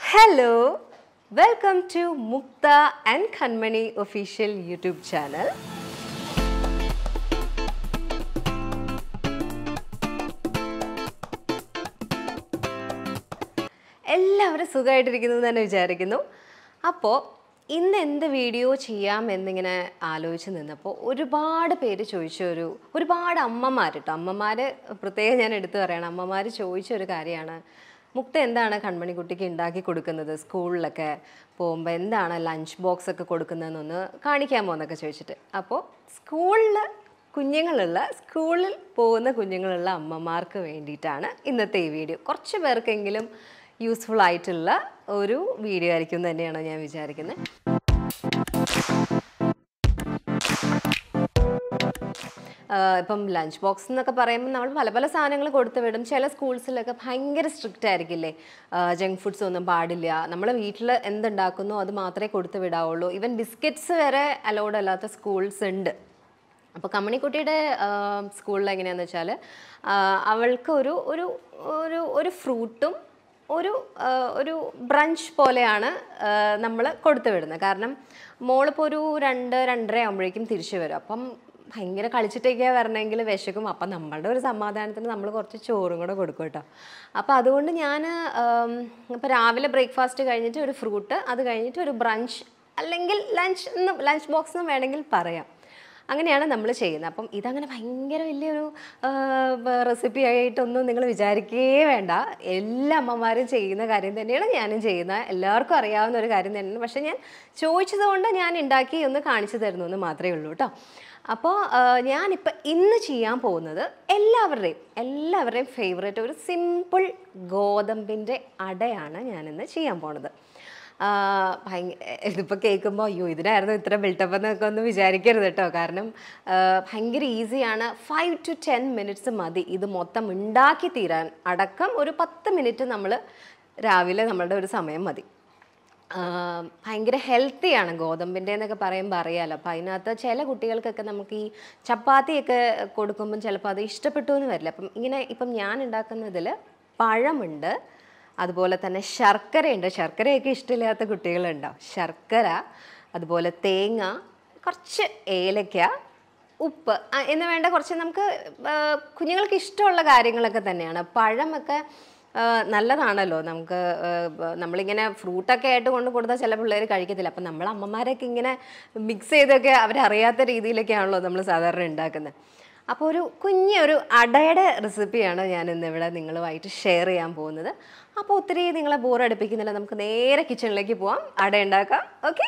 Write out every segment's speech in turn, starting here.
hello welcome to Muktha and Kanmani official YouTube channel എല്ലാവരും സുഖമായിട്ടിരിക്കുന്നു എന്ന് തന്നെ വിചാരിക്കുന്നു അപ്പോൾ ഇന്ന് എന്ത് വീഡിയോ ചെയ്യാം എന്നിങ്ങനെ ആലോചിച്ച് നിന്നപ്പോൾ ഒരുപാട് പേര് ചോദിച്ച ഒരു ഒരുപാട് അമ്മമാർ കേട്ടോ അമ്മമാർ പ്രത്യേകം ഞാൻ എടുത്തു പറയണം അമ്മമാർ ചോദിച്ച ഒരു കാര്യമാണ് മുക്ത എന്താണ് കൺമണിക്കുട്ടിക്ക് ഉണ്ടാക്കി കൊടുക്കുന്നത് സ്കൂളിലൊക്കെ പോകുമ്പോൾ എന്താണ് ലഞ്ച് ബോക്സ് ഒക്കെ കൊടുക്കുന്നതെന്നൊന്ന് കാണിക്കാമോ എന്നൊക്കെ ചോദിച്ചിട്ട് അപ്പോൾ സ്കൂളിൽ കുഞ്ഞുങ്ങളുള്ള സ്കൂളിൽ പോകുന്ന കുഞ്ഞുങ്ങളുള്ള അമ്മമാർക്ക് വേണ്ടിയിട്ടാണ് ഇന്നത്തെ ഈ വീഡിയോ കുറച്ച് പേർക്കെങ്കിലും യൂസ്ഫുൾ ആയിട്ടുള്ള ഒരു വീഡിയോ ആയിരിക്കും എന്ന് തന്നെയാണ് ഞാൻ വിചാരിക്കുന്നത് ആഹ് ഇപ്പം ലഞ്ച് ബോക്സ് എന്നൊക്കെ പറയുമ്പോൾ നമ്മൾ പല പല സാധനങ്ങൾ കൊടുത്തു വിടും ചില സ്കൂൾസിലൊക്കെ ഭയങ്കര സ്ട്രിക്റ്റ് ആയിരിക്കില്ലേ ജങ്ക് ഫുഡ്സ് ഒന്നും പാടില്ല നമ്മൾ വീട്ടിൽ എന്തുണ്ടാക്കുന്നോ അത് മാത്രമേ കൊടുത്തു വിടാവുള്ളൂ ഈവൻ ബിസ്ക്കറ്റ്സ് വരെ അലൗഡ് അല്ലാത്ത സ്കൂൾസ് ഉണ്ട് അപ്പോൾ കമ്മണിക്കുട്ടിയുടെ സ്കൂളിൽ എങ്ങനെയാണെന്ന് വെച്ചാൽ അവൾക്ക് ഒരു ഒരു ഒരു ഒരു ഫ്രൂട്ടും ഒരു ആ, ഒരു ബ്രഞ്ച് പോലെയാണ് നമ്മൾ കൊടുത്തു വിടുന്നത് കാരണം മോളിപ്പോൾ ഒരു രണ്ട് രണ്ടര ആകുമ്പോഴേക്കും തിരിച്ചു വരും അപ്പം ഭയങ്കര കളിച്ചിട്ടൊക്കെയാണ് വരണമെങ്കിൽ വിശക്കും അപ്പം നമ്മളുടെ ഒരു സമാധാനത്തിന് നമ്മൾ കുറച്ച് ചോറും കൂടെ കൊടുക്കും കേട്ടോ അപ്പോൾ അതുകൊണ്ട് ഞാൻ ഇപ്പോൾ രാവിലെ ബ്രേക്ക്ഫാസ്റ്റ് കഴിഞ്ഞിട്ട് ഒരു ഫ്രൂട്ട് അത് കഴിഞ്ഞിട്ട് ഒരു ബ്രഞ്ച് അല്ലെങ്കിൽ ലഞ്ച് എന്ന് ലഞ്ച് ബോക്സ് എന്ന് വേണമെങ്കിൽ പറയാം അങ്ങനെയാണ് നമ്മൾ ചെയ്യുന്നത് അപ്പം ഇതങ്ങനെ ഭയങ്കര വലിയൊരു റെസിപ്പി ആയിട്ടൊന്നും നിങ്ങൾ വിചാരിക്കേ വേണ്ട എല്ലാ അമ്മമാരും ചെയ്യുന്ന കാര്യം തന്നെയാണ് ഞാനും ചെയ്യുന്നത് എല്ലാവർക്കും അറിയാവുന്ന ഒരു കാര്യം തന്നെയാണ് പക്ഷേ ഞാൻ ചോദിച്ചത് കൊണ്ട് ഞാൻ ഉണ്ടാക്കി ഒന്ന് കാണിച്ചു തരുന്നു എന്ന് മാത്രമേ ഉള്ളൂ കേട്ടോ അപ്പോൾ ഞാനിപ്പോൾ ഇന്ന് ചെയ്യാൻ പോകുന്നത് എല്ലാവരുടെയും എല്ലാവരുടെയും ഫേവറേറ്റ് ഒരു സിമ്പിൾ ഗോതമ്പിൻ്റെ അടയാണ് ഞാനിന്ന് ചെയ്യാൻ പോണത് ഭയങ്കര ഇതിപ്പോൾ കേൾക്കുമ്പോൾ അയ്യോ ഇതിനായിരുന്നു ഇത്ര ബിൽട്ടപ്പ് എന്നൊക്കെ ഒന്ന് വിചാരിക്കരുത് കേട്ടോ കാരണം ആ, ഭയങ്കര ഈസിയാണ് ഫൈവ് ടു ടെൻ മിനിറ്റ്സ് മതി ഇത് മൊത്തം ഉണ്ടാക്കി തീരാൻ അടക്കം ഒരു പത്ത് മിനിറ്റ് നമ്മൾ രാവിലെ നമ്മളുടെ ഒരു സമയം മതി ആ, ഭയങ്കര ഹെൽത്തിയാണ് ഗോതമ്പിൻ്റെ എന്നൊക്കെ പറയുമ്പോൾ അറിയാലോ അപ്പോൾ അതിനകത്ത് ചില കുട്ടികൾക്കൊക്കെ നമുക്ക് ഈ ചപ്പാത്തിയൊക്കെ കൊടുക്കുമ്പം ചിലപ്പോൾ അത് ഇഷ്ടപ്പെട്ടു എന്ന് വരില്ല അപ്പം ഇങ്ങനെ ഇപ്പം ഞാൻ ഉണ്ടാക്കുന്നതിൽ പഴമുണ്ട് അതുപോലെ തന്നെ ശർക്കരയുണ്ട് ശർക്കരയൊക്കെ ഇഷ്ടമില്ലാത്ത കുട്ടികളുണ്ടാവും ശർക്കര അതുപോലെ തേങ്ങ കുറച്ച് ഏലക്ക ഉപ്പ് ആ, എന്ന് വേണ്ട കുറച്ച് നമുക്ക് ആ, കുഞ്ഞുങ്ങൾക്ക് ഇഷ്ടമുള്ള കാര്യങ്ങളൊക്കെ തന്നെയാണ് പഴമൊക്കെ ആ, നല്ലതാണല്ലോ നമുക്ക് ആ, ബ- നമ്മളിങ്ങനെ ഫ്രൂട്ടൊക്കെ ആയിട്ട് കൊണ്ട് കൊടുത്താൽ ചില പിള്ളേർ കഴിക്കത്തില്ല അപ്പം നമ്മൾ അമ്മമാരൊക്കെ ഇങ്ങനെ മിക്സ് ചെയ്തൊക്കെ അവരറിയാത്ത രീതിയിലൊക്കെയാണല്ലോ നമ്മൾ സാധാരണ ഉണ്ടാക്കുന്നത് അപ്പോൾ ഒരു കുഞ്ഞൊരു അടയുടെ റെസിപ്പിയാണ് ഞാൻ ഇന്ന് ഇവിടെ നിങ്ങളുമായിട്ട് ഷെയർ ചെയ്യാൻ പോകുന്നത് അപ്പോൾ ഒത്തിരി നിങ്ങളെ ബോർ അടുപ്പിക്കുന്നില്ല നമുക്ക് നേരെ കിച്ചണിലേക്ക് പോവാം അട ഉണ്ടാക്കാം ഓക്കെ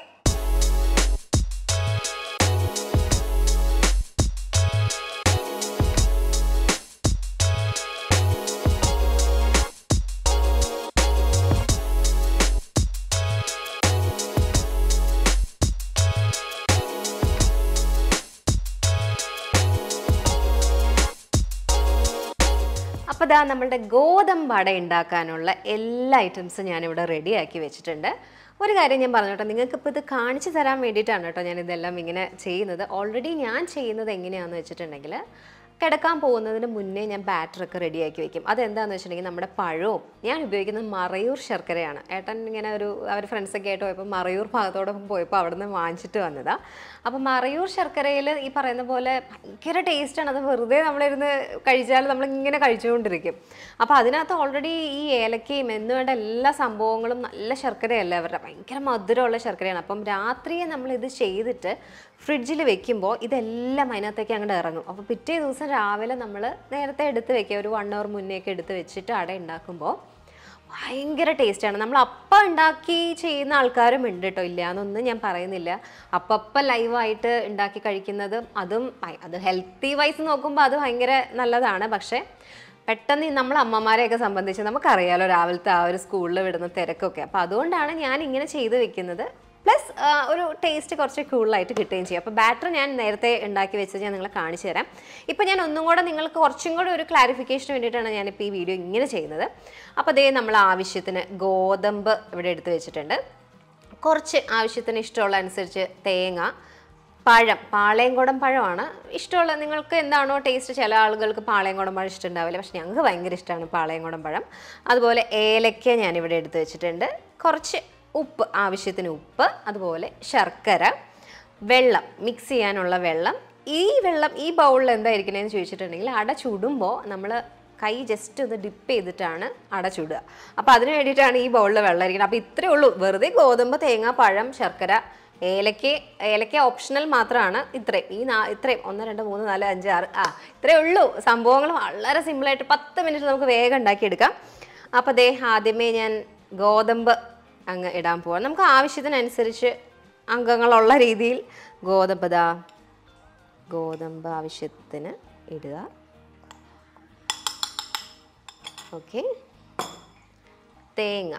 അപ്പോൾ ദാ നമ്മളുടെ ഗോതമ്പ് അട ഉണ്ടാക്കാനുള്ള എല്ലാ ഐറ്റംസും ഞാനിവിടെ റെഡിയാക്കി വെച്ചിട്ടുണ്ട് ഒരു കാര്യം ഞാൻ പറഞ്ഞോട്ടെ നിങ്ങൾക്ക് ഇപ്പോൾ ഇത് കാണിച്ചു തരാൻ വേണ്ടിയിട്ടാണ് കേട്ടോ ഞാൻ ഇതെല്ലാം ഇങ്ങനെ ചെയ്യുന്നത് ഓൾറെഡി ഞാൻ ചെയ്യുന്നത് എങ്ങനെയാണെന്ന് വെച്ചിട്ടുണ്ടെങ്കിൽ കിടക്കാൻ പോകുന്നതിന് മുന്നേ ഞാൻ ബാറ്ററൊക്കെ റെഡിയാക്കി വെക്കും അതെന്താണെന്ന് വെച്ചിട്ടുണ്ടെങ്കിൽ നമ്മുടെ പഴവും ഞാൻ ഉപയോഗിക്കുന്നത് മറയൂർ ശർക്കരയാണ് ഏട്ടൻ ഇങ്ങനെ ഒരു അവർ ഫ്രണ്ട്സൊക്കെ ആയിട്ട് പോയപ്പോൾ മറയൂർ ഭാഗത്തോടൊപ്പം പോയപ്പോൾ അവിടെ നിന്ന് വാങ്ങിച്ചിട്ട് വന്നതാണ് അപ്പോൾ മറയൂർ ശർക്കരയിൽ ഈ പറയുന്ന പോലെ ഭയങ്കര ടേസ്റ്റാണ് അത് വെറുതെ നമ്മളിരുന്ന് കഴിച്ചാൽ നമ്മളിങ്ങനെ കഴിച്ചുകൊണ്ടിരിക്കും അപ്പോൾ അതിനകത്ത് ഓൾറെഡി ഈ ഏലക്കയും എന്ന് വേണ്ട എല്ലാ സംഭവങ്ങളും നല്ല ശർക്കരയല്ല അവരുടെ ഭയങ്കര മധുരമുള്ള ശർക്കരയാണ് അപ്പം രാത്രിയെ നമ്മളിത് ചെയ്തിട്ട് ഫ്രിഡ്ജിൽ വെക്കുമ്പോൾ ഇതെല്ലാം അതിനകത്തേക്ക് അങ്ങോട്ട് ഇറങ്ങും അപ്പോൾ പിറ്റേ ദിവസം രാവിലെ നമ്മൾ നേരത്തെ എടുത്ത് വെക്കുക ഒരു വൺ അവർ മുന്നേ ഒക്കെ എടുത്ത് വെച്ചിട്ട് അട ഉണ്ടാക്കുമ്പോൾ ഭയങ്കര ടേസ്റ്റാണ് നമ്മൾ അപ്പം ഉണ്ടാക്കി ചെയ്യുന്ന ആൾക്കാരും ഉണ്ട് കേട്ടോ ഇല്ല എന്നൊന്നും ഞാൻ പറയുന്നില്ല അപ്പം ലൈവായിട്ട് ഉണ്ടാക്കി കഴിക്കുന്നത് അതും ഭയ- അത് ഹെൽത്തി വൈസ് നോക്കുമ്പോൾ അത് ഭയങ്കര നല്ലതാണ് പക്ഷേ പെട്ടെന്ന് ഈ നമ്മൾ അമ്മമാരെയൊക്കെ സംബന്ധിച്ച് നമുക്കറിയാലോ രാവിലത്തെ ആ ഒരു സ്കൂളിൽ വിടുന്ന തിരക്കൊക്കെ അപ്പോൾ അതുകൊണ്ടാണ് ഞാൻ ഇങ്ങനെ ചെയ്ത് വെക്കുന്നത് പ്ലസ് ഒരു ടേസ്റ്റ് കുറച്ച് കൂടുതലായിട്ട് കിട്ടുകയും ചെയ്യും അപ്പോൾ ബാറ്റർ ഞാൻ നേരത്തെ ഉണ്ടാക്കി വെച്ചത് ഞാൻ നിങ്ങളെ കാണിച്ചു തരാം ഇപ്പോൾ ഞാൻ ഒന്നും കൂടെ നിങ്ങൾക്ക് കുറച്ചും കൂടെ ഒരു ക്ലാരിഫിക്കേഷന് വേണ്ടിയിട്ടാണ് ഞാനിപ്പോൾ ഈ വീഡിയോ ഇങ്ങനെ ചെയ്യുന്നത് അപ്പോൾ അതേ നമ്മൾ ആവശ്യത്തിന് ഗോതമ്പ് ഇവിടെ എടുത്ത് വെച്ചിട്ടുണ്ട് കുറച്ച് ആവശ്യത്തിന് ഇഷ്ടമുള്ള അനുസരിച്ച് തേങ്ങ പഴം പാളയംകുടം പഴമാണ് ഇഷ്ടമുള്ള നിങ്ങൾക്ക് എന്താണോ ടേസ്റ്റ് ചില ആളുകൾക്ക് പാളയംകുടം പഴം ഇഷ്ടമുണ്ടാവില്ല പക്ഷെ ഞങ്ങൾക്ക് ഭയങ്കര ഇഷ്ടമാണ് പാളയംകുടം പഴം അതുപോലെ ഏലക്ക ഞാനിവിടെ എടുത്ത് വെച്ചിട്ടുണ്ട് കുറച്ച് ഉപ്പ് ആവശ്യത്തിന് ഉപ്പ് അതുപോലെ ശർക്കര വെള്ളം മിക്സ് ചെയ്യാനുള്ള വെള്ളം ഈ വെള്ളം ഈ ബൗളിൽ എന്തായിരിക്കണേന്ന് ചോദിച്ചിട്ടുണ്ടെങ്കിൽ അട ചുടുമ്പോൾ നമ്മൾ കൈ ജസ്റ്റ് ഒന്ന് ഡിപ്പ് ചെയ്തിട്ടാണ് അട ചുടുക അപ്പോൾ അതിന് വേണ്ടിയിട്ടാണ് ഈ ബൗളിൽ വെള്ളം ഇരിക്കുന്നത് അപ്പോൾ ഇത്രയേ ഉള്ളൂ വെറുതെ ഗോതമ്പ് തേങ്ങ പഴം ശർക്കര ഏലക്ക ഏലക്ക ഓപ്ഷണൽ മാത്രമാണ് ഇത്രയും ഈ നാ ഇത്രയും ഒന്ന് രണ്ട് മൂന്ന് നാല് അഞ്ച് ആറ് ആ ഇത്രയേ ഉള്ളൂ സംഭവങ്ങൾ വളരെ സിമ്പിളായിട്ട് പത്ത് മിനിറ്റ് നമുക്ക് വേഗം ഉണ്ടാക്കിയെടുക്കാം അപ്പോൾ ദേ ആദ്യമേ ഞാൻ ഗോതമ്പ് അങ്ങ് ഇടാൻ പോവാം നമുക്ക് ആവശ്യത്തിനനുസരിച്ച് അംഗങ്ങളുള്ള രീതിയിൽ ഗോതമ്പ് ദാ ഗോതമ്പ് ആവശ്യത്തിന് ഇടുക ഓക്കെ തേങ്ങ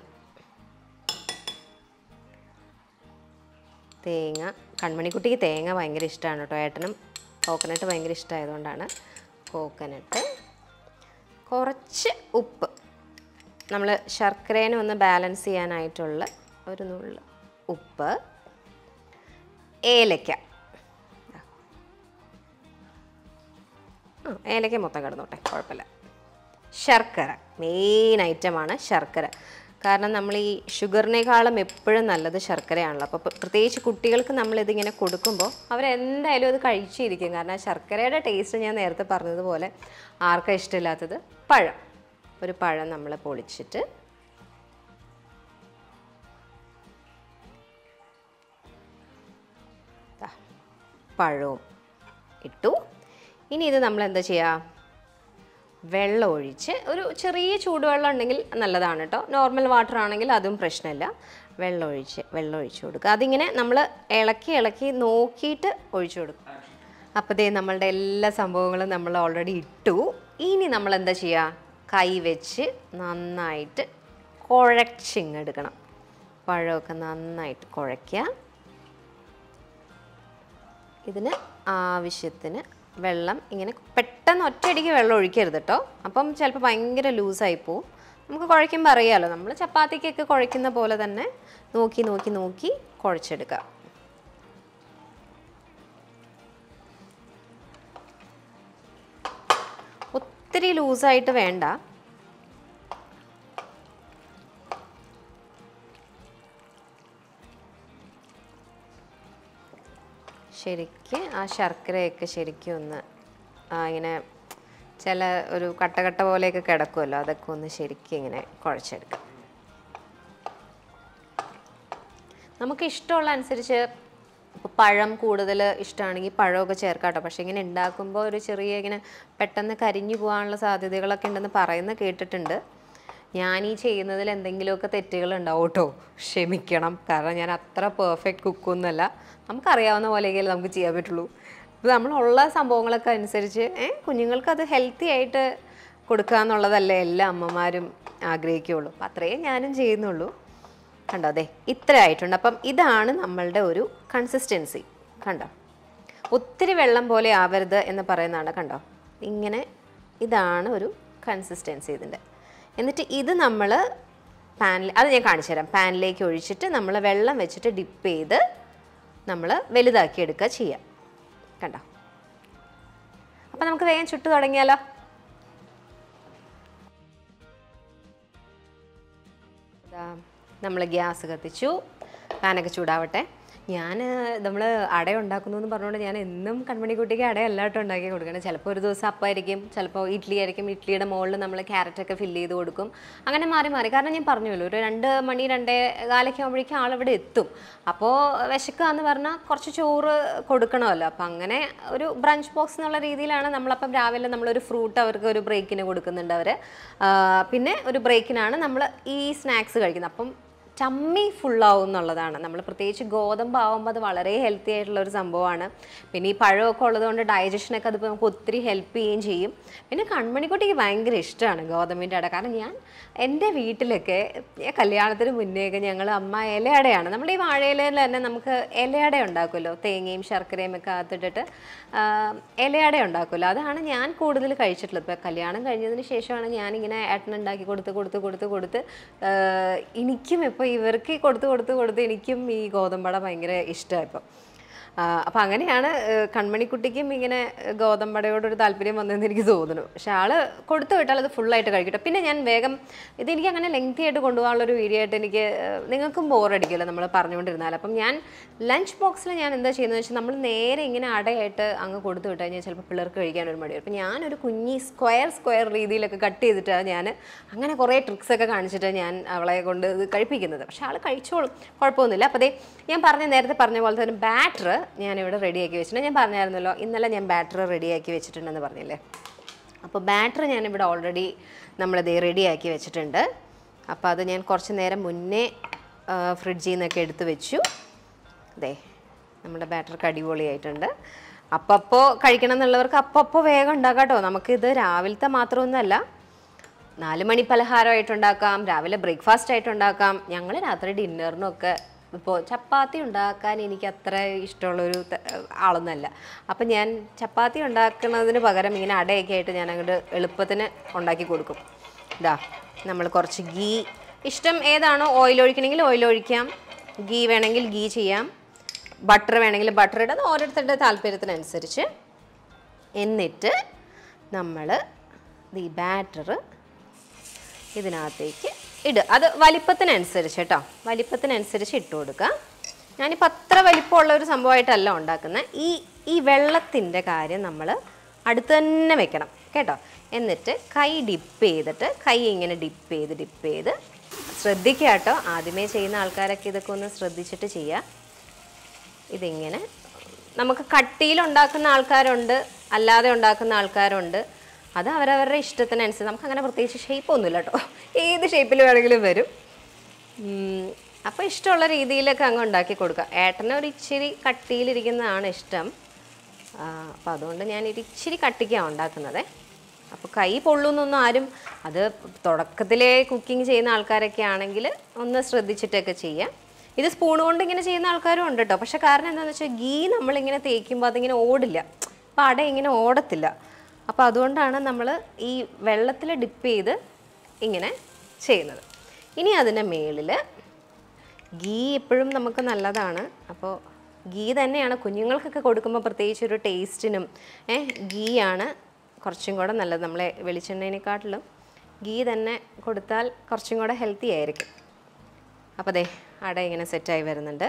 തേങ്ങ കൺമണിക്കുട്ടിക്ക് തേങ്ങ ഭയങ്കര ഇഷ്ടമാണ് കേട്ടോ ഏട്ടനും കോക്കനട്ട് ഭയങ്കര ഇഷ്ടമായതുകൊണ്ടാണ് കോക്കനട്ട് കുറച്ച് ഉപ്പ് നമ്മൾ ശർക്കരേനെ ഒന്ന് ബാലൻസ് ചെയ്യാനായിട്ടുള്ള ഒരു നുള്ള് ഉപ്പ് ഏലക്ക ആ ഏലക്ക മൊത്തം കിടന്നോട്ടെ കുഴപ്പമില്ല ശർക്കര മെയിൻ ഐറ്റമാണ് ശർക്കര കാരണം നമ്മൾ ഈ ഷുഗറിനേക്കാളും എപ്പോഴും നല്ലത് ശർക്കരയാണല്ലോ അപ്പോൾ പ്രത്യേകിച്ച് കുട്ടികൾക്ക് നമ്മളിതിങ്ങനെ കൊടുക്കുമ്പോൾ അവരെന്തായാലും അത് കഴിച്ചിരിക്കും കാരണം ആ ശർക്കരയുടെ ടേസ്റ്റ് ഞാൻ നേരത്തെ പറഞ്ഞതുപോലെ ആർക്കാ ഇഷ്ടമില്ലാത്തത് പഴം ഒരു പഴം നമ്മൾ പൊളിച്ചിട്ട് ദാ, പഴവും ഇട്ടു ഇനി ഇത് നമ്മൾ എന്താ ചെയ്യുക വെള്ളം ഒഴിച്ച് ഒരു ചെറിയ ചൂടുവെള്ളം ഉണ്ടെങ്കിൽ നല്ലതാണ് കേട്ടോ നോർമൽ വാട്ടർ ആണെങ്കിൽ അതും പ്രശ്നമില്ല വെള്ളം ഒഴിച്ച് വെള്ളം ഒഴിച്ച് കൊടുക്കുക അതിങ്ങനെ നമ്മൾ ഇളക്കി ഇളക്കി നോക്കിയിട്ട് ഒഴിച്ചു കൊടുക്കും അപ്പോൾ ദേ നമ്മളുടെ എല്ലാ സംഭവങ്ങളും നമ്മൾ ഓൾറെഡി ഇട്ടു ഇനി നമ്മൾ എന്താ ചെയ്യുക കൈ വെച്ച് നന്നായിട്ട് കുഴച്ചിങ്ങെടുക്കണം പഴമൊക്കെ നന്നായിട്ട് കുഴയ്ക്കുക ഇതിന് ആവശ്യത്തിന് വെള്ളം ഇങ്ങനെ പെട്ടെന്ന് ഒറ്റയടിക്ക് വെള്ളം ഒഴിക്കരുത് കേട്ടോ അപ്പം ചിലപ്പോൾ ഭയങ്കര ലൂസായി പോവും നമുക്ക് കുഴയ്ക്കുമ്പോൾ അറിയാമല്ലോ നമ്മൾ ചപ്പാത്തിക്കൊക്കെ കുഴയ്ക്കുന്ന പോലെ തന്നെ നോക്കി നോക്കി നോക്കി കുഴച്ചെടുക്കുക ഒത്തിരി ലൂസായിട്ട് വേണ്ട ശരിക്ക് ആ ശർക്കരയൊക്കെ ശരിക്കും ഒന്ന് ആ ഇങ്ങനെ ചില ഒരു കട്ടകട്ട പോലെയൊക്കെ കിടക്കുമല്ലോ അതൊക്കെ ഒന്ന് ശരിക്കും ഇങ്ങനെ കുഴച്ചെടുക്കാം നമുക്ക് ഇഷ്ടമുള്ള അനുസരിച്ച് ഇപ്പോൾ പഴം കൂടുതൽ ഇഷ്ടമാണെങ്കിൽ പഴമൊക്കെ ചേർക്കാം കേട്ടോ പക്ഷേ ഇങ്ങനെ ഉണ്ടാക്കുമ്പോൾ ഒരു ചെറിയ ഇങ്ങനെ പെട്ടെന്ന് കരിഞ്ഞു പോകാനുള്ള സാധ്യതകളൊക്കെ ഉണ്ടെന്ന് പറയുന്ന കേട്ടിട്ടുണ്ട് ഞാൻ ഈ ചെയ്യുന്നതിൽ എന്തെങ്കിലുമൊക്കെ തെറ്റുകൾ ഉണ്ടാവും കേട്ടോ ക്ഷമിക്കണം കാരണം ഞാൻ അത്ര പെർഫെക്റ്റ് കുക്കൊന്നുമല്ല നമുക്കറിയാവുന്ന പോലെയൊക്കെ നമുക്ക് ചെയ്യാൻ പറ്റുള്ളൂ ഇപ്പോൾ നമ്മളുള്ള സംഭവങ്ങളൊക്കെ അനുസരിച്ച് ഏ, കുഞ്ഞുങ്ങൾക്ക് അത് ഹെൽത്തി ആയിട്ട് കൊടുക്കുക എന്നുള്ളതല്ലേ എല്ലാ അമ്മമാരും ആഗ്രഹിക്കുകയുള്ളൂ അപ്പം അത്രയും ഞാനും ചെയ്യുന്നുള്ളൂ കണ്ടോ അതെ ഇത്ര ആയിട്ടുണ്ട് അപ്പം ഇതാണ് നമ്മളുടെ ഒരു കൺസിസ്റ്റൻസി കണ്ടോ ഒത്തിരി വെള്ളം പോലെ ആവരുത് എന്ന് പറയുന്നതാണ് കണ്ടോ ഇങ്ങനെ ഇതാണ് ഒരു കൺസിസ്റ്റൻസി ഇതിൻ്റെ എന്നിട്ട് ഇത് നമ്മൾ പാനിൽ അത് ഞാൻ കാണിച്ചു തരാം പാനിലേക്ക് ഒഴിച്ചിട്ട് നമ്മൾ വെള്ളം വെച്ചിട്ട് ഡിപ്പ് ചെയ്ത് നമ്മൾ വലുതാക്കി എടുക്കുക ചെയ്യാം കണ്ടോ അപ്പം നമുക്ക് വേഗം ചുട്ടു തുടങ്ങിയാലോ നമ്മൾ ഗ്യാസ് കത്തിച്ചു പാനൊക്കെ ചൂടാവട്ടെ ഞാൻ നമ്മൾ അട ഉണ്ടാക്കുന്നു എന്ന് പറഞ്ഞുകൊണ്ട് ഞാൻ എന്നും കൺമണിക്കുട്ടിക്ക് അടയല്ല കേട്ടോ ഉണ്ടാക്കി കൊടുക്കണം ചിലപ്പോൾ ഒരു ദിവസം അപ്പമായിരിക്കും ചിലപ്പോൾ ഇഡ്ഡലി ആയിരിക്കും ഇഡ്ഡലിയുടെ മുകളിൽ നമ്മൾ ക്യാരറ്റൊക്കെ ഫില്ല് ചെയ്ത് കൊടുക്കും അങ്ങനെ മാറി മാറി കാരണം ഞാൻ പറഞ്ഞല്ലോ ഒരു രണ്ട് മണി രണ്ടേ കാലൊക്കെ ആകുമ്പോഴേക്കും ആളിവിടെ എത്തും അപ്പോൾ വിശക്കുക എന്ന് പറഞ്ഞാൽ കുറച്ച് ചോറ് കൊടുക്കണമല്ലോ അപ്പം അങ്ങനെ ഒരു ബ്രഞ്ച് ബോക്സ് എന്നുള്ള രീതിയിലാണ് നമ്മളപ്പം രാവിലെ നമ്മളൊരു ഫ്രൂട്ട് അവർക്ക് ഒരു ബ്രേക്കിന് കൊടുക്കുന്നുണ്ട് അവർ പിന്നെ ഒരു ബ്രേക്കിനാണ് നമ്മൾ ഈ സ്നാക്സ് കഴിക്കുന്നത് അപ്പം ചമ്മി ഫുള്ളാവും എന്നുള്ളതാണ് നമ്മൾ പ്രത്യേകിച്ച് ഗോതമ്പ് ആവുമ്പോൾ അത് വളരെ ഹെൽത്തി ആയിട്ടുള്ള ഒരു സംഭവമാണ് പിന്നെ ഈ പഴമൊക്കെ ഉള്ളതുകൊണ്ട് ഡൈജഷനൊക്കെ അത് നമുക്ക് ഒത്തിരി ഹെൽപ്പ് ചെയ്യുകയും ചെയ്യും പിന്നെ കൺമണിക്കുട്ടിക്ക് ഭയങ്കര ഇഷ്ടമാണ് ഗോതമ്പിൻ്റെ അട കാരണം ഞാൻ എൻ്റെ വീട്ടിലൊക്കെ ഞാൻ കല്യാണത്തിന് മുന്നേയൊക്കെ ഞങ്ങൾ അമ്മ ഇലയടയാണ് നമ്മുടെ ഈ വാഴയിലയിൽ തന്നെ നമുക്ക് ഇലയട ഉണ്ടാക്കുമല്ലോ തേങ്ങയും ശർക്കരയും ഒക്കെ അകത്തിട്ടിട്ട് ആ, ഇലയട ഉണ്ടാക്കുമല്ലോ അതാണ് ഞാൻ കൂടുതൽ കഴിച്ചിട്ടുള്ളത് ഇപ്പോൾ കല്യാണം കഴിഞ്ഞതിന് ശേഷമാണ് ഞാനിങ്ങനെ ഏട്ടൻ ഉണ്ടാക്കി കൊടുത്ത് കൊടുത്ത് കൊടുത്ത് കൊടുത്ത് ആ, എനിക്കും ഇപ്പോൾ ഇവർക്ക് കൊടുത്ത് കൊടുത്ത് കൊടുത്ത് എനിക്കും ഈ ഗോതമ്പട ഭയങ്കര ഇഷ്ടമാണ് ഇപ്പം അപ്പം അങ്ങനെയാണ് ഏഹ്, കൺമണിക്കുട്ടിക്കും ഇങ്ങനെ ഗോതമ്പടയോടൊരു താല്പര്യം വന്നതെന്ന് എനിക്ക് തോന്നുന്നു പക്ഷെ ആള് കൊടുത്തു വിട്ടാൽ അത് ഫുള്ളായിട്ട് കഴിക്കട്ടെ പിന്നെ ഞാൻ വേഗം ഇത് എനിക്ക് അങ്ങനെ ലെങ്തി ആയിട്ട് കൊണ്ടുപോകാനുള്ളൊരു വീഡിയോ ആയിട്ട് എനിക്ക് ഏഹ്, നിങ്ങൾക്കും ബോറടിക്കുമല്ലോ നമ്മൾ പറഞ്ഞുകൊണ്ടിരുന്നാൽ അപ്പം ഞാൻ ലഞ്ച് ബോക്സിൽ ഞാൻ എന്താ ചെയ്യുന്നത് വെച്ചാൽ നമ്മൾ നേരെ ഇങ്ങനെ അടയായിട്ട് അങ്ങ് കൊടുത്തു വിട്ട് കഴിഞ്ഞാൽ ചിലപ്പോൾ പിള്ളേർക്ക് കഴിക്കാൻ ഒരു മടിയാണ് അപ്പം ഞാനൊരു കുഞ്ഞി സ്ക്വയർ സ്ക്വയർ രീതിയിലൊക്കെ കട്ട് ചെയ്തിട്ടാണ് ഞാൻ അങ്ങനെ കുറേ ട്രിക്സ് ഒക്കെ കാണിച്ചിട്ട് ഞാൻ അവളെ കൊണ്ട് ഇത് കഴിപ്പിക്കുന്നത് പക്ഷെ ആൾ കഴിച്ചോളും കുഴപ്പമൊന്നുമില്ല അപ്പോൾ അതേ ഞാൻ പറഞ്ഞ നേരത്തെ പറഞ്ഞ പോലെ തന്നെ ബാറ്റർ ഞാനിവിടെ റെഡിയാക്കി വെച്ചിട്ടുണ്ട് ഞാൻ പറഞ്ഞായിരുന്നല്ലോ ഇന്നലെ ഞാൻ ബാറ്റർ റെഡിയാക്കി വെച്ചിട്ടുണ്ടെന്ന് പറഞ്ഞില്ലേ അപ്പോൾ ബാറ്റർ ഞാനിവിടെ ഓൾറെഡി നമ്മളിത് റെഡിയാക്കി വെച്ചിട്ടുണ്ട് അപ്പോൾ അത് ഞാൻ കുറച്ച് നേരം മുന്നേ ആ, ഫ്രിഡ്ജിൽ നിന്നൊക്കെ എടുത്ത് വെച്ചു അതെ നമ്മുടെ ബാറ്റർ അടിപൊളിയായിട്ടുണ്ട് അപ്പപ്പോൾ കഴിക്കണം എന്നുള്ളവർക്ക് അപ്പപ്പോൾ വേഗം ഉണ്ടാക്കാം കേട്ടോ നമുക്കിത് രാവിലത്തെ മാത്രമൊന്നുമല്ല നാല് മണി പലഹാരമായിട്ടുണ്ടാക്കാം രാവിലെ ബ്രേക്ക്ഫാസ്റ്റ് ആയിട്ടുണ്ടാക്കാം ഞങ്ങൾ രാത്രി ഡിന്നറിനൊക്കെ ഇപ്പോൾ ചപ്പാത്തി ഉണ്ടാക്കാൻ എനിക്ക് അത്ര ഇഷ്ടമുള്ളൊരു ത- ആളൊന്നുമല്ല അപ്പം ഞാൻ ചപ്പാത്തി ഉണ്ടാക്കുന്നതിന് പകരം ഇങ്ങനെ അടയൊക്കെ ആയിട്ട് ഞാൻ അങ്ങോട്ട് എളുപ്പത്തിന് ഉണ്ടാക്കി കൊടുക്കും ഇതാ നമ്മൾ കുറച്ച് ഗീ ഇഷ്ടം ഏതാണോ ഓയിൽ ഒഴിക്കണമെങ്കിൽ ഓയിൽ ഒഴിക്കാം ഗീ വേണമെങ്കിൽ ഗീ ചെയ്യാം ബട്ടർ വേണമെങ്കിൽ ബട്ടർ ഇടാം അത് ഓരോരുത്തരുടെ താല്പര്യത്തിനനുസരിച്ച് എന്നിട്ട് നമ്മൾ ഈ ബാറ്റർ ഇതിനകത്തേക്ക് ഇടുക അത് വലിപ്പത്തിനനുസരിച്ച് കേട്ടോ വലിപ്പത്തിനനുസരിച്ച് ഇട്ട് കൊടുക്കുക ഞാനിപ്പോൾ അത്ര വലിപ്പമുള്ള ഒരു സംഭവമായിട്ടല്ല ഉണ്ടാക്കുന്നത് ഈ ഈ വെള്ളത്തിൻ്റെ കാര്യം നമ്മൾ അടുത്ത് തന്നെ വെക്കണം കേട്ടോ എന്നിട്ട് കൈ ഡിപ്പ് ചെയ്തിട്ട് കൈ ഇങ്ങനെ ഡിപ്പ് ചെയ്ത് ഡിപ്പ് ചെയ്ത് ശ്രദ്ധിക്കുക കേട്ടോ ആദ്യമേ ചെയ്യുന്ന ആൾക്കാരൊക്കെ ഇതൊക്കെ ഒന്ന് ശ്രദ്ധിച്ചിട്ട് ചെയ്യുക ഇതിങ്ങനെ നമുക്ക് കട്ടിയിൽ ഉണ്ടാക്കുന്ന ആൾക്കാരുണ്ട് അല്ലാതെ ഉണ്ടാക്കുന്ന ആൾക്കാരുണ്ട് അത് അവരവരുടെ ഇഷ്ടത്തിനനുസരിച്ച് നമുക്ക് അങ്ങനെ പ്രത്യേകിച്ച് ഷേപ്പ് ഒന്നുമില്ല കേട്ടോ ഏത് ഷേപ്പിൽ വേണമെങ്കിലും വരും അപ്പോൾ ഇഷ്ടമുള്ള രീതിയിലൊക്കെ അങ്ങ് ഉണ്ടാക്കി കൊടുക്കുക ഏട്ടന് ഒരു ഇച്ചിരി കട്ടിയിലിരിക്കുന്നതാണ് ഇഷ്ടം അപ്പോൾ അതുകൊണ്ട് ഞാൻ ഒരു ഇച്ചിരി കട്ടിക്കാണ് ഉണ്ടാക്കുന്നത് അപ്പോൾ കൈ പൊള്ളുന്നൊന്നും ആരും അത് തുടക്കത്തിലേ കുക്കിംഗ് ചെയ്യുന്ന ആൾക്കാരൊക്കെ ആണെങ്കിൽ ഒന്ന് ശ്രദ്ധിച്ചിട്ടൊക്കെ ചെയ്യാം ഇത് സ്പൂൺ കൊണ്ട് ഇങ്ങനെ ചെയ്യുന്ന ആൾക്കാരും ഉണ്ട് കേട്ടോ പക്ഷെ കാരണം എന്താണെന്ന് വെച്ചാൽ ഗീ നമ്മളിങ്ങനെ തേക്കുമ്പോൾ അതിങ്ങനെ ഓടില്ല അപ്പോൾ അട ഇങ്ങനെ ഓടത്തില്ല അപ്പോൾ അതുകൊണ്ടാണ് നമ്മൾ ഈ വെള്ളത്തിൽ ഡിപ്പ് ചെയ്ത് ഇങ്ങനെ ചെയ്യുന്നത് ഇനി അതിൻ്റെ മേളിൽ ഗീ എപ്പോഴും നമുക്ക് നല്ലതാണ് അപ്പോൾ ഗീ തന്നെയാണ് കുഞ്ഞുങ്ങൾക്കൊക്കെ കൊടുക്കുമ്പോൾ പ്രത്യേകിച്ച് ഒരു ടേസ്റ്റിനും ഏ ഗീ ആണ് കുറച്ചും കൂടെ നല്ലത് നമ്മളെ വെളിച്ചെണ്ണേനെക്കാട്ടിലും ഗീ തന്നെ കൊടുത്താൽ കുറച്ചും കൂടെ ഹെൽത്തി ആയിരിക്കും അപ്പോൾ അതെ അട ഇങ്ങനെ സെറ്റായി വരുന്നുണ്ട്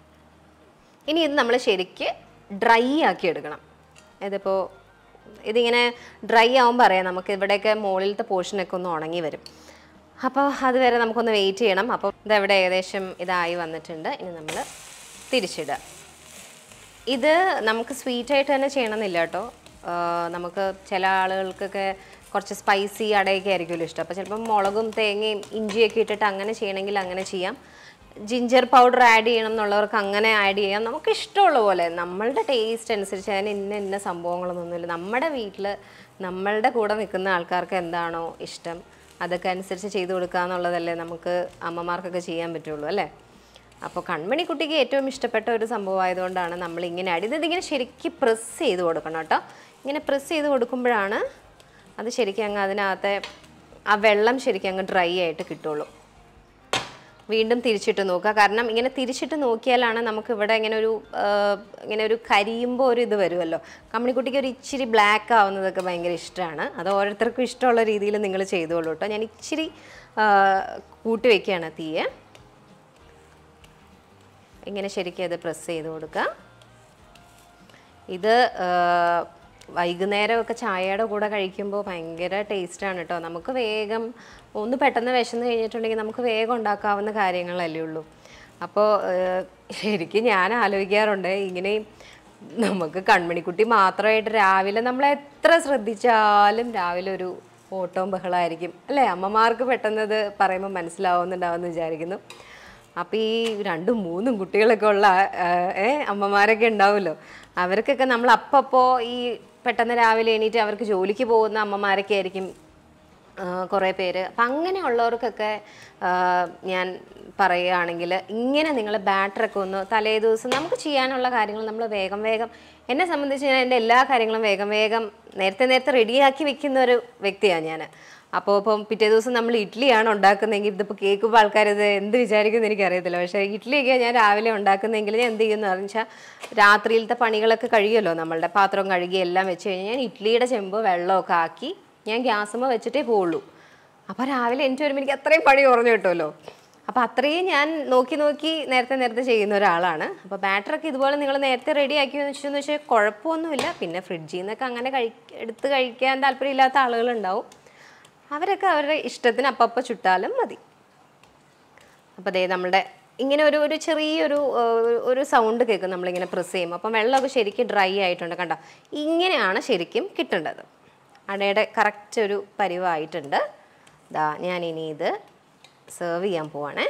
ഇനി ഇത് നമ്മൾ ശരിക്ക് ഡ്രൈ ആക്കി എടുക്കണം ഇതിപ്പോൾ ഇതിങ്ങനെ ഡ്രൈ ആവുമ്പോൾ അറിയാം നമുക്ക് ഇവിടെയൊക്കെ മുകളിലത്തെ പോർഷനൊക്കെ ഒന്ന് ഉണങ്ങി വരും അപ്പോൾ അതുവരെ നമുക്കൊന്ന് വെയിറ്റ് ചെയ്യണം അപ്പോൾ ഇതെവിടെ ഏകദേശം ഇതായി വന്നിട്ടുണ്ട് ഇനി നമ്മൾ തിരിച്ചിടുക ഇത് നമുക്ക് സ്വീറ്റ് ആയിട്ട് തന്നെ ചെയ്യണമെന്നില്ല കേട്ടോ ആ, നമുക്ക് ചില ആളുകൾക്കൊക്കെ കുറച്ച് സ്പൈസി അടയൊക്കെ ആയിരിക്കുമല്ലോ ഇഷ്ടം അപ്പോൾ ചിലപ്പം മുളകും തേങ്ങയും ഇഞ്ചിയൊക്കെ ഇട്ടിട്ട് അങ്ങനെ ചെയ്യണമെങ്കിൽ അങ്ങനെ ചെയ്യാം ജിഞ്ചർ പൗഡർ ആഡ് ചെയ്യണം എന്നുള്ളവർക്ക് അങ്ങനെ ആഡ് ചെയ്യാം നമുക്ക് ഇഷ്ടമുള്ള പോലെ നമ്മളുടെ ടേസ്റ്റ് അനുസരിച്ച് അതിന് ഇന്ന ഇന്ന സംഭവങ്ങളൊന്നുമില്ല നമ്മുടെ വീട്ടിൽ നമ്മളുടെ കൂടെ നിൽക്കുന്ന ആൾക്കാർക്ക് എന്താണോ ഇഷ്ടം അതൊക്കെ അനുസരിച്ച് ചെയ്തു കൊടുക്കുക എന്നുള്ളതല്ലേ നമുക്ക് അമ്മമാർക്കൊക്കെ ചെയ്യാൻ പറ്റുള്ളൂ അല്ലേ അപ്പോൾ കൺമണി കുട്ടിക്ക് ഏറ്റവും ഇഷ്ടപ്പെട്ട ഒരു സംഭവമായതുകൊണ്ടാണ് നമ്മൾ ഇങ്ങനെ അടി ഇതിങ്ങനെ ശരിക്കും പ്രസ് ചെയ്ത് കൊടുക്കണം കേട്ടോ ഇങ്ങനെ പ്രസ് ചെയ്ത് കൊടുക്കുമ്പോഴാണ് അത് ശരിക്കും അങ്ങ് അതിനകത്തെ ആ വെള്ളം ശരിക്കും അങ്ങ് ഡ്രൈ ആയിട്ട് കിട്ടുള്ളൂ വീണ്ടും തിരിച്ചിട്ട് നോക്കുക കാരണം ഇങ്ങനെ തിരിച്ചിട്ട് നോക്കിയാലാണ് നമുക്ക് ഇവിടെ ഇങ്ങനെ ഒരു ആ, ഇങ്ങനെ ഒരു കരിയുമ്പോൾ ഒരു ഇത് വരുമല്ലോ കമ്മിണിക്കുട്ടിക്ക് ഒരു ഇച്ചിരി ബ്ലാക്ക് ആവുന്നതൊക്കെ ഭയങ്കര ഇഷ്ടമാണ് അത് ഓരോരുത്തർക്കും ഇഷ്ടമുള്ള രീതിയിൽ നിങ്ങൾ ചെയ്തോളൂ കേട്ടോ ഞാൻ ഇച്ചിരി ആ, കൂട്ടി വയ്ക്കുകയാണ് തീയെ ഇങ്ങനെ ശരിക്കും അത് പ്രസ് ചെയ്ത് കൊടുക്കുക ഇത് ആ, വൈകുന്നേരമൊക്കെ ചായയുടെ കൂടെ കഴിക്കുമ്പോൾ ഭയങ്കര ടേസ്റ്റാണ് കേട്ടോ നമുക്ക് വേഗം ഒന്ന് പെട്ടെന്ന് വിശന്ന് കഴിഞ്ഞിട്ടുണ്ടെങ്കിൽ നമുക്ക് വേഗം ഉണ്ടാക്കാവുന്ന കാര്യങ്ങളല്ലേ ഉള്ളൂ അപ്പോൾ ശരിക്കും ഞാൻ ആലോചിക്കാറുണ്ട് ഇങ്ങനെ നമുക്ക് കൺമണിക്കുട്ടി മാത്രമായിട്ട് രാവിലെ നമ്മൾ എത്ര ശ്രദ്ധിച്ചാലും രാവിലെ ഒരു ഓട്ടവും ബഹളമായിരിക്കും അല്ലേ അമ്മമാർക്ക് പെട്ടെന്ന് ഇത് പറയുമ്പോൾ മനസ്സിലാവുന്നുണ്ടാവുമെന്ന് വിചാരിക്കുന്നു അപ്പോൾ ഈ രണ്ടും മൂന്നും കുട്ടികളൊക്കെ ഉള്ള ആ, ഏ അമ്മമാരൊക്കെ ഉണ്ടാവുമല്ലോ അവർക്കൊക്കെ നമ്മൾ അപ്പപ്പോൾ ഈ പെട്ടെന്ന് രാവിലെ എണീറ്റ് അവർക്ക് ജോലിക്ക് പോകുന്ന അമ്മമാരൊക്കെ ആയിരിക്കും കുറേ പേര് അപ്പം അങ്ങനെയുള്ളവർക്കൊക്കെ ആ, ഞാൻ പറയുകയാണെങ്കിൽ ഇങ്ങനെ നിങ്ങൾ ബാറ്ററൊക്കെ ഒന്ന് തലേ ദിവസം നമുക്ക് ചെയ്യാനുള്ള കാര്യങ്ങൾ നമ്മൾ വേഗം വേഗം എന്നെ സംബന്ധിച്ച് ഞാൻ എൻ്റെ എല്ലാ കാര്യങ്ങളും വേഗം വേഗം നേരത്തെ നേരത്തെ റെഡിയാക്കി വെക്കുന്ന ഒരു വ്യക്തിയാണ് ഞാൻ അപ്പോൾ ഇപ്പം പിറ്റേ ദിവസം നമ്മൾ ഇഡ്ഡലിയാണ് ഉണ്ടാക്കുന്നതെങ്കിൽ ഇതിപ്പോൾ കേൾക്കുമ്പോൾ ആൾക്കാർ ഇത് എന്ത് വിചാരിക്കുമെന്ന് എനിക്കറിയത്തില്ല പക്ഷേ ഇഡ്ഡലിയൊക്കെ ഞാൻ രാവിലെ ഉണ്ടാക്കുന്നതെങ്കിൽ ഞാൻ എന്ത് ചെയ്യുമെന്ന് പറഞ്ഞാൽ രാത്രിയിലത്തെ പണികളൊക്കെ കഴിയുമല്ലോ നമ്മളുടെ പാത്രം കഴുകി എല്ലാം വെച്ച് കഴിഞ്ഞാൽ ഞാൻ ഇഡ്ഡലിയുടെ ചെമ്പ് വെള്ളമൊക്കെ ആക്കി ഞാൻ ഗ്യാസുമ്മ വെച്ചിട്ടേ പോവുള്ളൂ അപ്പോൾ രാവിലെ എനിക്ക് വരുമ്പോൾ എനിക്ക് അത്രയും പണി കുറഞ്ഞു കിട്ടുമല്ലോ അപ്പോൾ അത്രയും ഞാൻ നോക്കി നോക്കി നേരത്തെ നേരത്തെ ചെയ്യുന്ന ഒരാളാണ് അപ്പോൾ ബാറ്ററൊക്കെ ഇതുപോലെ നിങ്ങൾ നേരത്തെ റെഡി ആക്കി വെച്ചെന്ന് വെച്ചാൽ കുഴപ്പമൊന്നുമില്ല പിന്നെ ഫ്രിഡ്ജിൽ നിന്നൊക്കെ അങ്ങനെ കഴി എടുത്ത് കഴിക്കാൻ താല്പര്യമില്ലാത്ത ആളുകളുണ്ടാവും അവരൊക്കെ അവരുടെ ഇഷ്ടത്തിന് അപ്പപ്പോൾ ചുട്ടാലും മതി അപ്പോൾ ദേ നമ്മുടെ ഇങ്ങനെ ഒരു ഒരു ചെറിയൊരു ഏഹ്, ഒരു സൗണ്ട് കേൾക്കും നമ്മളിങ്ങനെ പ്രസ് ചെയ്യുമ്പോൾ അപ്പം വെള്ളമൊക്കെ ശരിക്കും ഡ്രൈ ആയിട്ടുണ്ട് കണ്ടോ ഇങ്ങനെയാണ് ശരിക്കും കിട്ടേണ്ടത് അടയുടെ കറക്റ്റ് ഒരു പരിവായിട്ടുണ്ട് ദാ ഞാൻ ഇനി ഇത് സെർവ് ചെയ്യാൻ പോവാണേ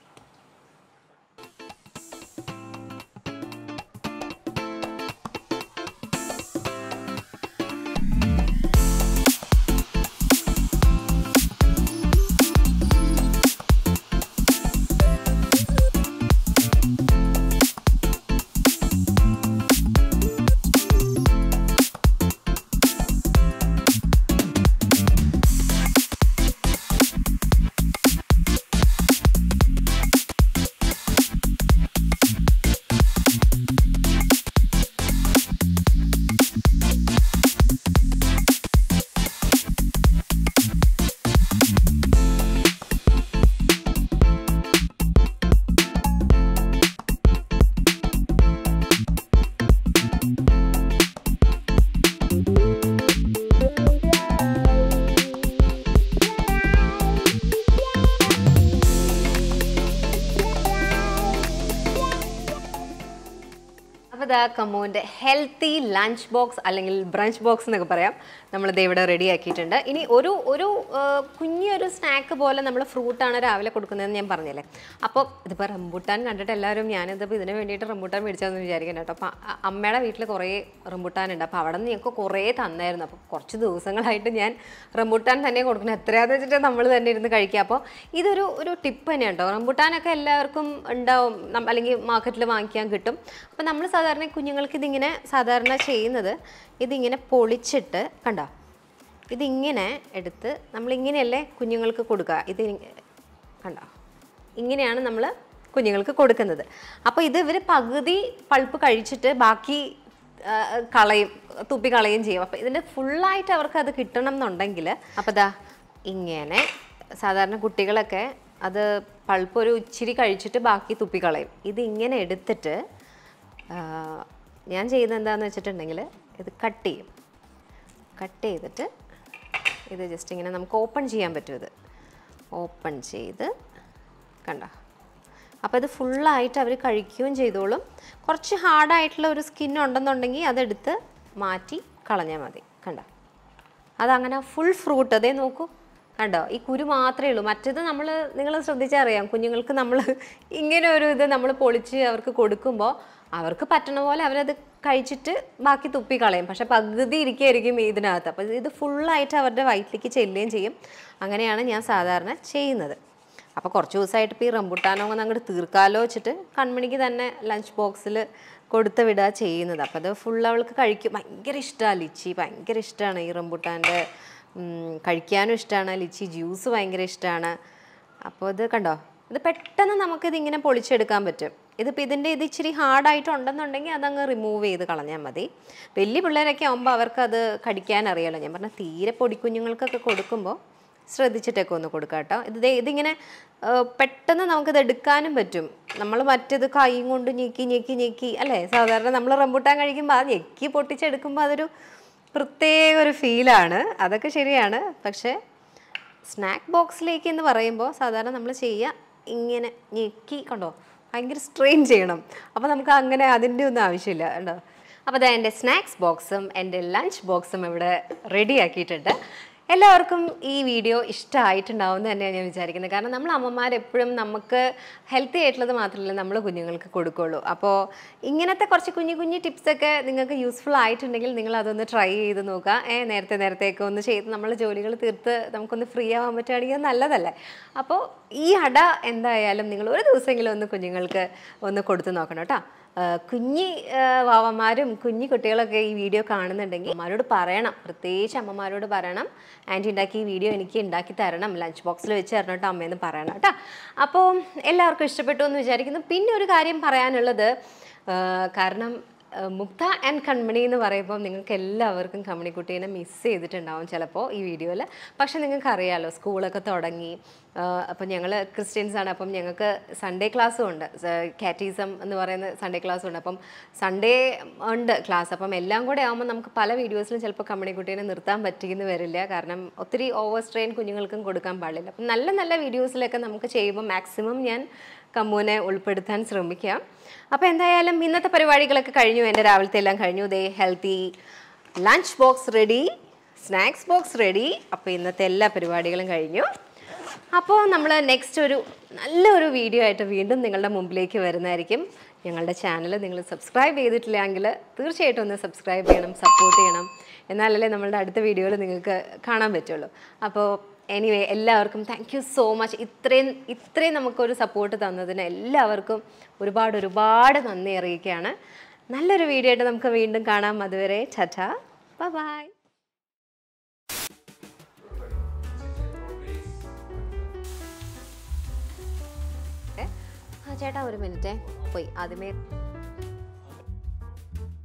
അപ്പോൾ ഇതാ കമ്മൂൻ്റെ ഹെൽത്തി ലഞ്ച് ബോക്സ് അല്ലെങ്കിൽ ബ്രഞ്ച് ബോക്സ് എന്നൊക്കെ പറയാം നമ്മളിത് ഇവിടെ റെഡി ആക്കിയിട്ടുണ്ട് ഇനി ഒരു ഒരു ആ, കുഞ്ഞൊരു സ്നാക്ക് പോലെ നമ്മൾ ഫ്രൂട്ടാണ് രാവിലെ കൊടുക്കുന്നതെന്ന് ഞാൻ പറഞ്ഞില്ലേ അപ്പോൾ ഇതിപ്പോൾ റംബൂട്ടാൻ കണ്ടിട്ട് എല്ലാവരും ഞാനിതിപ്പോൾ ഇതിന് വേണ്ടിയിട്ട് റംബൂട്ടാൻ മേടിച്ചാന്ന് വിചാരിക്കണം കേട്ടോ അപ്പോൾ അ- അമ്മയുടെ വീട്ടിൽ കുറേ റംബൂട്ടാൻ ഉണ്ട് അപ്പോൾ അവിടെ നിന്ന് ഞങ്ങൾക്ക് കുറേ തന്നായിരുന്നു അപ്പോൾ കുറച്ച് ദിവസങ്ങളായിട്ട് ഞാൻ റംബൂട്ടാൻ തന്നെ കൊടുക്കണം എത്രയാന്ന് വെച്ചിട്ട് നമ്മൾ തന്നെ ഇരുന്ന് കഴിക്കുക അപ്പോൾ ഇതൊരു ഒരു ടിപ്പ് തന്നെയാണ് കേട്ടോ റംബൂട്ടാനൊക്കെ എല്ലാവർക്കും ഉണ്ടാവും നം- അല്ലെങ്കിൽ മാർക്കറ്റിൽ വാങ്ങിക്കാൻ കിട്ടും അപ്പോൾ നമ്മൾ സാധാരണ കുഞ്ഞുങ്ങൾക്ക് ഇതിങ്ങനെ സാധാരണ ചെയ്യുന്നത് ഇതിങ്ങനെ പൊളിച്ചിട്ട് കണ്ടോ ഇതിങ്ങനെ എടുത്ത് നമ്മളിങ്ങനെയല്ലേ കുഞ്ഞുങ്ങൾക്ക് കൊടുക്കുക ഇത് ഇ- കണ്ടോ ഇങ്ങനെയാണ് നമ്മൾ കുഞ്ഞുങ്ങൾക്ക് കൊടുക്കുന്നത് അപ്പോൾ ഇത് ഇവർ പകുതി പൾപ്പ് കഴിച്ചിട്ട് ബാക്കി ആ, കളയും തുപ്പി കളയും ചെയ്യും അപ്പോൾ ഇതിൻ്റെ ഫുള്ളായിട്ട് അവർക്ക് അത് കിട്ടണം എന്നുണ്ടെങ്കിൽ അപ്പോൾ ദാ ഇങ്ങനെ സാധാരണ കുട്ടികളൊക്കെ അത് പൾപ്പ് ഒരു ഇച്ചിരി കഴിച്ചിട്ട് ബാക്കി തുപ്പി കളയും ഇത് ഇങ്ങനെ എടുത്തിട്ട് ആ, ഞാൻ ചെയ്യുന്നത് എന്താണെന്ന് വെച്ചിട്ടുണ്ടെങ്കിൽ ഇത് കട്ട് ചെയ്യും കട്ട് ചെയ്തിട്ട് ഇത് ജസ്റ്റ് ഇങ്ങനെ നമുക്ക് ഓപ്പൺ ചെയ്യാൻ പറ്റും ഇത് ഓപ്പൺ ചെയ്ത് കണ്ടോ അപ്പോൾ ഇത് ഫുള്ളായിട്ട് അവർ കഴിക്കുകയും ചെയ്തോളും കുറച്ച് ഹാർഡായിട്ടുള്ള ഒരു സ്കിൻ ഉണ്ടെന്നുണ്ടെങ്കിൽ അതെടുത്ത് മാറ്റി കളഞ്ഞാൽ മതി കണ്ടോ അതങ്ങനെ ഫുൾ ഫ്രൂട്ട് അതേ നോക്കൂ കണ്ടോ ഈ കുരു മാത്രമേ ഉള്ളൂ മറ്റേത് നമ്മൾ നിങ്ങൾ ശ്രദ്ധിച്ചാൽ അറിയാം കുഞ്ഞുങ്ങൾക്ക് നമ്മൾ ഇങ്ങനെ ഒരു ഇത് നമ്മൾ പൊളിച്ച് അവർക്ക് കൊടുക്കുമ്പോൾ അവർക്ക് പറ്റണ പോലെ അവരത് കഴിച്ചിട്ട് ബാക്കി തുപ്പി കളയും പക്ഷെ പകുതി ഇരിക്കുകയായിരിക്കും ഇതിനകത്ത് അപ്പോൾ ഇത് ഫുള്ളായിട്ട് അവരുടെ വയറ്റിലേക്ക് ചെല്ലുകയും ചെയ്യും അങ്ങനെയാണ് ഞാൻ സാധാരണ ചെയ്യുന്നത് അപ്പോൾ കുറച്ച് ദിവസമായിട്ട് ഇപ്പോൾ ഈ റംബുട്ടാനോ ഒന്ന് അങ്ങോട്ട് തീർക്കാലോ വെച്ചിട്ട് കൺമണിക്ക് തന്നെ ലഞ്ച് ബോക്സിൽ കൊടുത്ത് വിടുക ചെയ്യുന്നത് അപ്പോൾ അത് ഫുൾ അവൾക്ക് കഴിക്കും ഭയങ്കര ഇഷ്ടമാണ് ലിച്ചി ഭയങ്കര ഇഷ്ടമാണ് ഈ റംബുട്ടാൻ്റെ ഉം, കഴിക്കാനും ഇഷ്ടമാണ് ലിച്ചി ജ്യൂസ് ഭയങ്കര ഇഷ്ടമാണ് അപ്പോൾ ഇത് കണ്ടോ ഇത് പെട്ടെന്ന് നമുക്കിത് ഇങ്ങനെ പൊളിച്ചെടുക്കാൻ പറ്റും ഇതിപ്പോൾ ഇതിൻ്റെ ഇത് ഇച്ചിരി ഹാർഡായിട്ടുണ്ടെന്നുണ്ടെങ്കിൽ അതങ്ങ് റിമൂവ് ചെയ്ത് കളഞ്ഞാൽ മതി വലിയ പിള്ളേരൊക്കെ ആകുമ്പോൾ അവർക്കത് കടിക്കാൻ അറിയാലോ ഞാൻ പറഞ്ഞ തീരെ പൊടിക്കുഞ്ഞുങ്ങൾക്കൊക്കെ കൊടുക്കുമ്പോൾ ശ്രദ്ധിച്ചിട്ടൊക്കെ ഒന്ന് കൊടുക്കുക കേട്ടോ ഇത് ദേ ഇതിങ്ങനെ ആ, പെട്ടെന്ന് നമുക്കിത് എടുക്കാനും പറ്റും നമ്മൾ മറ്റേത് കൈയും കൊണ്ട് ഞെക്കി ഞെക്കി ഞെക്കി അല്ലേ സാധാരണ നമ്മൾ റംബൂട്ടാൻ കഴിക്കുമ്പോൾ ആ ഞെക്കി പൊട്ടിച്ചെടുക്കുമ്പോൾ അതൊരു പ്രത്യേക ഒരു ഫീലാണ് അതൊക്കെ ശരിയാണ് പക്ഷേ സ്നാക്ക് ബോക്സിലേക്ക് എന്ന് പറയുമ്പോൾ സാധാരണ നമ്മൾ ചെയ്യുക ഇങ്ങനെ ഞെക്കി കണ്ടോ ഭയങ്കര സ്ട്രെയിൻ ചെയ്യണം അപ്പോൾ നമുക്ക് അങ്ങനെ അതിൻ്റെ ഒന്നും ആവശ്യമില്ല കണ്ടോ അപ്പോൾ അതാ എൻ്റെ സ്നാക്സ് ബോക്സും എൻ്റെ ലഞ്ച് ബോക്സും ഇവിടെ റെഡി ആക്കിയിട്ടുണ്ട് എല്ലാവർക്കും ഈ വീഡിയോ ഇഷ്ടമായിട്ടുണ്ടാവും എന്ന് തന്നെയാണ് ഞാൻ വിചാരിക്കുന്നത് കാരണം നമ്മൾ അമ്മമാരെപ്പോഴും നമുക്ക് ഹെൽത്തി ആയിട്ടുള്ളത് മാത്രമല്ല നമ്മൾ കുഞ്ഞുങ്ങൾക്ക് കൊടുക്കുള്ളൂ അപ്പോൾ ഇങ്ങനത്തെ കുറച്ച് കുഞ്ഞു കുഞ്ഞു ടിപ്സൊക്കെ നിങ്ങൾക്ക് യൂസ്ഫുൾ ആയിട്ടുണ്ടെങ്കിൽ നിങ്ങൾ അതൊന്ന് ട്രൈ ചെയ്ത് നോക്കുക ഏ നേരത്തെ നേരത്തെയൊക്കെ ഒന്ന് ചെയ്ത് നമ്മൾ ജോലികൾ തീർത്ത് നമുക്കൊന്ന് ഫ്രീ ആവാൻ പറ്റുകയാണെങ്കിൽ അത് നല്ലതല്ലേ അപ്പോൾ ഈ അട എന്തായാലും നിങ്ങൾ ഒരു ദിവസമെങ്കിലും ഒന്ന് കുഞ്ഞുങ്ങൾക്ക് ഒന്ന് കൊടുത്ത് നോക്കണം കേട്ടോ ആ, കുഞ്ഞി ആ, വാവന്മാരും കുഞ്ഞി കുട്ടികളൊക്കെ ഈ വീഡിയോ കാണുന്നുണ്ടെങ്കിൽ അമ്മമാരോട് പറയണം പ്രത്യേകിച്ച് അമ്മമാരോട് പറയണം ആൻറ്റി ഉണ്ടാക്കി ഈ വീഡിയോ എനിക്ക് ഉണ്ടാക്കി തരണം ലഞ്ച് ബോക്സിൽ വെച്ച് തരണം കേട്ടോ അമ്മയെന്ന് പറയണം കേട്ടോ അപ്പോൾ എല്ലാവർക്കും ഇഷ്ടപ്പെട്ടു എന്ന് വിചാരിക്കുന്നു പിന്നെ ഒരു കാര്യം പറയാനുള്ളത് ആ, കാരണം ആ, മുക്ത ആൻഡ് കൺമണി എന്ന് പറയുമ്പോൾ നിങ്ങൾക്ക് എല്ലാവർക്കും കമ്മണിക്കുട്ടീനെ മിസ് ചെയ്തിട്ടുണ്ടാവും ചിലപ്പോൾ ഈ വീഡിയോയിൽ പക്ഷെ നിങ്ങൾക്ക് അറിയാലോ സ്കൂളൊക്കെ തുടങ്ങി അപ്പം ഞങ്ങൾ ക്രിസ്ത്യൻസ് ആണ് അപ്പം ഞങ്ങൾക്ക് സൺഡേ ക്ലാസ്സും ഉണ്ട് കാറ്റീസം എന്ന് പറയുന്ന സൺഡേ ക്ലാസ്സും ഉണ്ട് അപ്പം സൺഡേ ഉണ്ട് ക്ലാസ് അപ്പം എല്ലാം കൂടെ ആകുമ്പോൾ നമുക്ക് പല വീഡിയോസിലും ചിലപ്പോൾ കമ്മണിക്കുട്ടീനെ നിർത്താൻ പറ്റിയെന്ന് വരില്ല കാരണം ഒത്തിരി ഓവർ സ്ട്രെയിൻ കുഞ്ഞുങ്ങൾക്കും കൊടുക്കാൻ പാടില്ല അപ്പം നല്ല നല്ല വീഡിയോസിലൊക്കെ നമുക്ക് ചെയ്യുമ്പോൾ മാക്സിമം ഞാൻ കമ്മൂനെ ഉൾപ്പെടുത്താൻ ശ്രമിക്കാം അപ്പോൾ എന്തായാലും ഇന്നത്തെ പരിപാടികളൊക്കെ കഴിഞ്ഞു എൻ്റെ രാവിലത്തെ എല്ലാം കഴിഞ്ഞു ദേ healthy lunch box ready snacks box ready അപ്പോൾ ഇന്നത്തെ എല്ലാ പരിപാടികളും കഴിഞ്ഞു അപ്പോൾ നമ്മൾ നെക്സ്റ്റ് ഒരു നല്ലൊരു വീഡിയോ ആയിട്ട് വീണ്ടും നിങ്ങളുടെ മുമ്പിലേക്ക് വരുന്നതായിരിക്കും ഞങ്ങളുടെ ചാനൽ നിങ്ങൾ സബ്സ്ക്രൈബ് ചെയ്തിട്ടില്ലെങ്കിൽ തീർച്ചയായിട്ടും ഒന്ന് സബ്സ്ക്രൈബ് ചെയ്യണം സപ്പോർട്ട് ചെയ്യണം എന്നാലല്ലേ നമ്മളുടെ അടുത്ത വീഡിയോയിൽ നിങ്ങൾക്ക് കാണാൻ പറ്റുള്ളൂ അപ്പോൾ എനിവേ എല്ലാവർക്കും താങ്ക് യു സോ മച്ച് ഇത്രയും ഇത്രയും നമുക്കൊരു സപ്പോർട്ട് തന്നതിന് എല്ലാവർക്കും ഒരുപാട് ഒരുപാട് നന്ദി അറിയിക്കുകയാണ് നല്ലൊരു വീഡിയോ ആയിട്ട് നമുക്ക് വീണ്ടും കാണാം അതുവരെ ചച്ച ബൈ ചേട്ടാ ഒരു മിനിറ്റേ പോയി ആദ്യമേ